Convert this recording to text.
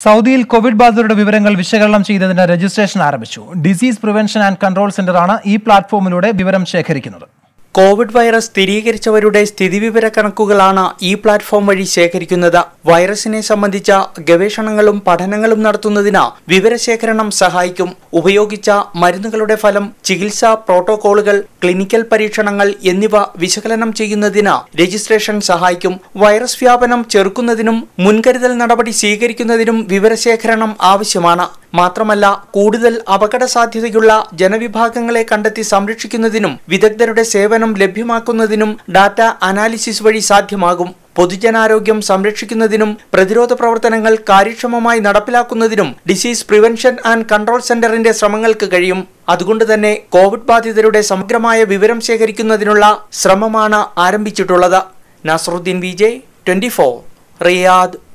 സൗദിയിൽ കോവിഡ് ബാധിതരുടെ വിവരങ്ങൾ വിശകലനം ചെയ്യുന്നതിന് രജിസ്ട്രേഷൻ ആരംഭിച്ചു ഡിസീസ് പ്രിവെൻഷൻ ആൻഡ് കൺട്രോൾ സെന്ററാണ് ഈ പ്ലാറ്റ്ഫോമിലൂടെ വിവരം ശേഖരിക്കുന്നത് കോവിഡ് വൈറസ് സ്ഥിരീകരിച്ചവരുടെ സ്ഥിതിവിവര കണക്കുകളാണ് ഈ പ്ലാറ്റ്ഫോം വഴി ശേഖരിക്കുന്നത് വൈറസിനെ സംബന്ധിച്ച ഗവേഷണങ്ങളും പഠനങ്ങളും നടത്തുന്നതിന് വിവരശേഖരണം സഹായിക്കും ഉപയോഗിച്ച മരുന്നുകളുടെ ഫലം ചികിത്സാ പ്രോട്ടോകോളുകൾ ക്ലിനിക്കൽ പരീക്ഷണങ്ങൾ എന്നിവ വിശകലനം ചെയ്യുന്നതിന് രജിസ്ട്രേഷൻ സഹായിക്കും വൈറസ് വ്യാപനം ചെറുക്കുന്നതിനും മുൻകരുതൽ നടപടി സ്വീകരിക്കുന്നതിനും വിവരശേഖരണം ആവശ്യമാണ് മാത്രമല്ല കൂടുതൽ അപകട സാധ്യതയുള്ള ജനവിഭാഗങ്ങളെ കണ്ടെത്തി സംരക്ഷിക്കുന്നതിനും വിദഗ്ധരുടെ സേവനം ലഭ്യമാക്കുന്നതിനും ഡാറ്റ അനാലിസിസ് വഴി സാധ്യമാകും പൊതുജനാരോഗ്യം സംരക്ഷിക്കുന്നതിനും പ്രതിരോധ പ്രവർത്തനങ്ങൾ കാര്യക്ഷമമായി നടപ്പിലാക്കുന്നതിനും ഡിസീസ് പ്രിവെൻഷൻ ആൻഡ് കൺട്രോൾ സെന്ററിന്റെ ശ്രമങ്ങൾക്ക് കഴിയും അതുകൊണ്ട് തന്നെ കോവിഡ് ബാധിതരുടെ സമഗ്രമായ വിവരം ശേഖരിക്കുന്നതിനുള്ള ശ്രമമാണ് ആരംഭിച്ചിട്ടുള്ളത് നസറുദ്ദീൻ വിജയ് ട്വന്റി റിയാദ്